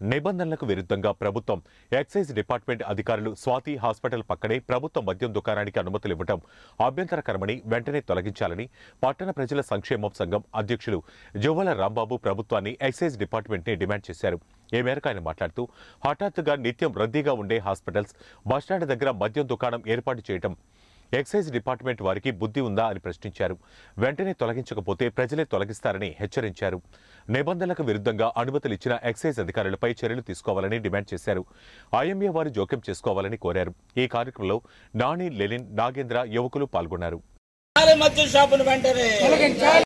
నిబంధనలకు విరుద్ధంగా ప్రభుత్వం ఎక్సైజ్ డిపార్ట్మెంట్ అధికారులు స్వాతి హాస్పిటల్ పక్కనే ప్రభుత్వ మద్యం దుకాణానికి అనుమతులు ఇవ్వడం అభ్యంతరకరమని వెంటనే తొలగించాలని పట్టణ ప్రజల సంక్షేమం సంఘం అధ్యక్షులు జువ్వల రాంబాబు ప్రభుత్వాన్ని ఎక్సైజ్ డిపార్ట్మెంట్ ని డిమాండ్ చేశారు ఈ మేరకు ఆయన మాట్లాడుతూ హఠాత్తుగా నిత్యం రద్దీగా ఉండే హాస్పిటల్స్ బస్టాండ్ దగ్గర మద్యం దుకాణం ఏర్పాటు చేయడం ఎక్సైజ్ డిపార్ట్మెంట్ వారికి బుద్ధి ఉందా అని ప్రశ్నించారు వెంటనే తొలగించకపోతే ప్రజలే తొలగిస్తారని హెచ్చరించారు నిబంధనలకు విరుద్ధంగా అనుమతులు ఇచ్చిన ఎక్సైజ్ అధికారులపై చర్యలు తీసుకోవాలని డిమాండ్ చేశారు ఐఎంఏ వారు జోక్యం చేసుకోవాలని కోరారు ఈ కార్యక్రమంలో నాని లెనిన్ నాగేంద్ర యువకులు పాల్గొన్నారు మద్యం షాపును వెంటనే